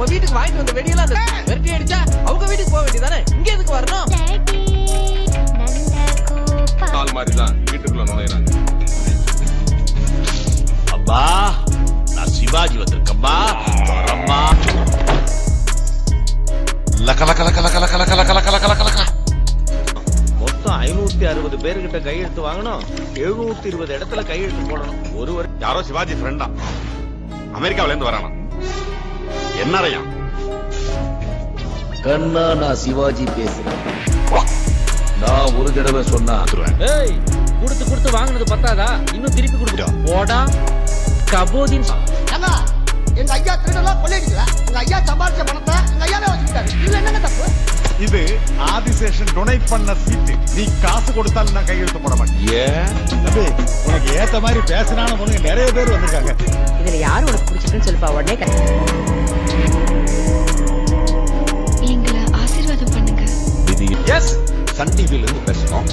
நம்ம வீட்டுக்கு வாங்கிட்டு வந்த வெடியெல்லாம் அந்த விரட்டி அடிச்சா அவங்க வீட்டுக்கு போக வேண்டியதானே இங்க எதுக்கு வரணும் ஆள் மாதிரி தான் வீட்டுக்குள்ள நுழையிறாங்க அப்பா நான் சிவாஜி வந்திருக்கம்மா வரம்மா லக்க லக்க லக்க லக்க லக்க லக்க லக்க லக்க லக்க லக்க லக்க மொத்தம் ஐநூத்தி அறுபது பேர்கிட்ட கையெழுத்து வாங்கணும் எழுநூத்தி இருபது இடத்துல கையெழுத்து போடணும் ஒருவர் யாரோ சிவாஜி ஃப்ரெண்டா அமெரிக்காவில இருந்து வரானா என்னறையா கண்ணா நான் சிவாஜி பேசுறேன் நான் ஒரு தடவை சொன்னா ஏய் கொடுத்து கொடுத்து வாங்குனது பத்தாதா இன்னும் திருப்பி கொடுக்குறோம் போடா கபோதின் ஏங்க எங்க ஐயா திருடெல்லாம் கொள்ளையடிக்கல எங்க ஐயா சம்பாதிச்ச பணத்தை எங்க ஐயாவே வச்சுக்கிட்டாரு இதுல என்னங்க தப்பு இது ஆதிசேஷன் டொனேட் பண்ண சீட்டு நீ காசு கொடுத்தாலும் நான் கையெழுத்து போட மாட்டேன் ஏன் தம்பி, உனக்கு ஏத்த மாதிரி பேசினான பொண்ணுங்க நிறைய பேர் வந்திருக்காங்க இதுல யாரு உனக்கு பிடிச்சிருக்குன்னு சொல்லுப்பா உடனே கட்டு. எங்களை ஆசீர்வாதம் பண்ணுங்க இது எஸ் சன் டிவில இருந்து பேசணும்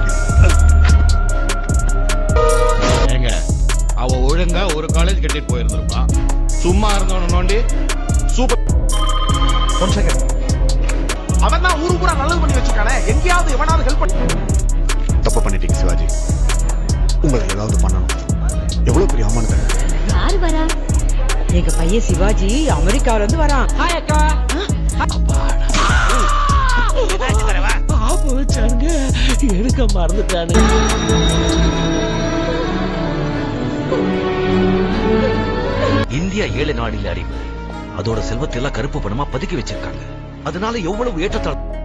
ஏங்க அவ ஒழுங்கா ஒரு காலேஜ் கட்டிட்டு போயிருந்திருப்பான் சும்மா இருந்தவன நோண்டி சூப்பர் ஒன் செகண்ட் அவன் தான் ஊரு பூரா நல்லது பண்ணி வச்சிருக்கானே எங்கேயாவது எவனாவது ஹெல்ப் பண்ணி தப்பு பண்ணிட்டீங்க சிவாஜி உங்களை ஏதாவது பண்ணணும் எவ்வளவு பெரிய அவமானத்தை யார் வரா எங்க பையன் சிவாஜி அமெரிக்கால இருந்து வரான் ஹாய் அக்கா ஆப்பு வச்சானுங்க எடுக்க மறந்துட்டானு இந்தியா ஏழை நாடில் அறிவு அதோட செல்வத்தை எல்லாம் கருப்பு பணமா பதுக்கி வச்சிருக்காங்க அதனால எவ்வளவு ஏற்றத்தாழ்